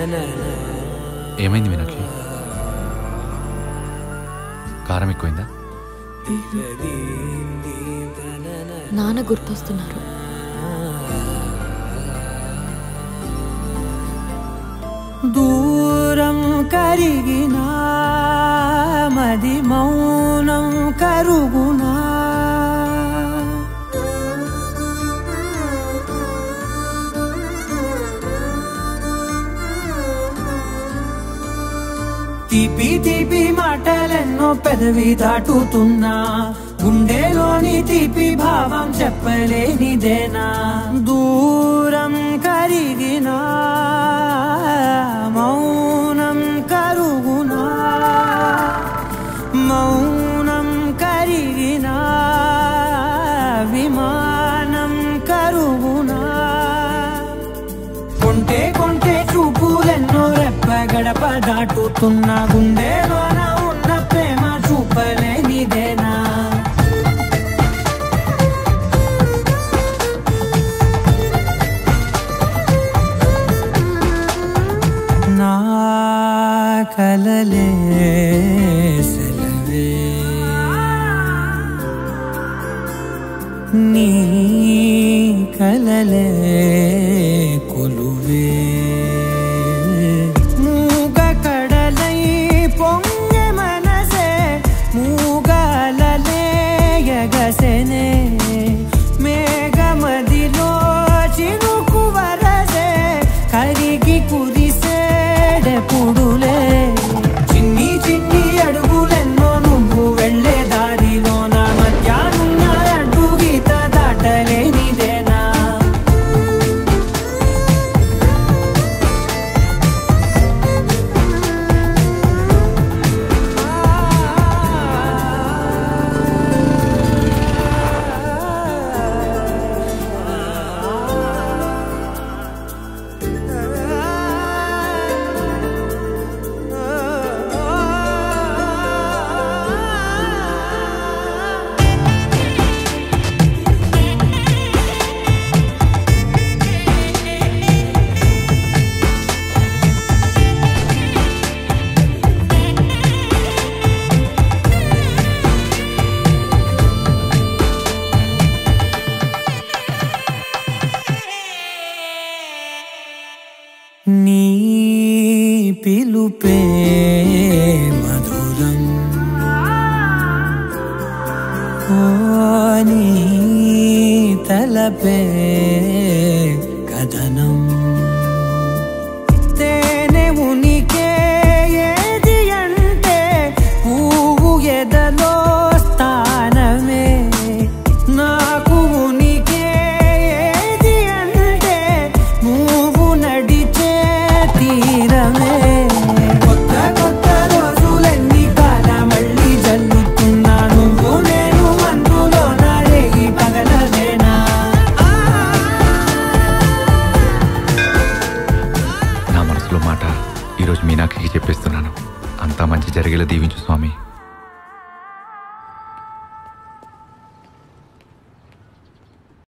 ఏమైంది మీనాక్షి కారం ఎక్కువైందా నాన్న గుర్తొస్తున్నారు దూరం కరిగినా మది మౌనం కరుగునా తీపి తీపి మాటలెన్నో పెదవి దాటుతున్నా గుండెలోని తీపి భావం చెప్పలేనిదేనా దూరం కరిగినా మౌనం కరుగునా మౌనం కరిగినా విమానం కరుగునా కొంటే కొంటే చూపులెన్నో రెప్ప గడప దాటుతున్న గుండెలోన ఉన్న ప్రేమ చూపలేనిదేనా నా కలలే సెలవే నీ కలలే కొలువే మూగ కడలై పొంగె మనసే మూగలలే ఎగసెనే మేఘమదిలో చినుకు వరసే కరిగి కురిసేడెపుడులే చిన్ని చిన్ని అడుగులెన్నో నువ్వు వెళ్ళే దారిలో నా మధ్యాహ్న అడ్డు గీత దాటలేనిదేనా నీ పిలుపే మధురం ఓ నీ తలపే కథనం తేనె ఉనికే ఏది అంటే పువ్వు ఎదలో స్థానమే నాకు ఉనికి ఏది అంటే నువ్వు నడిచే తీరమే కొత్త కొత్త రోజులెన్ని కాల మళ్ళీ జల్లుతున్నా నువ్వు నేను అందులో నాడేగి పగలదేనా నా మనసులో మాట ఈరోజు మీనాక్షికి చెప్పేస్తున్నాను అంతా మంచి జరిగేలా దీవించు స్వామి.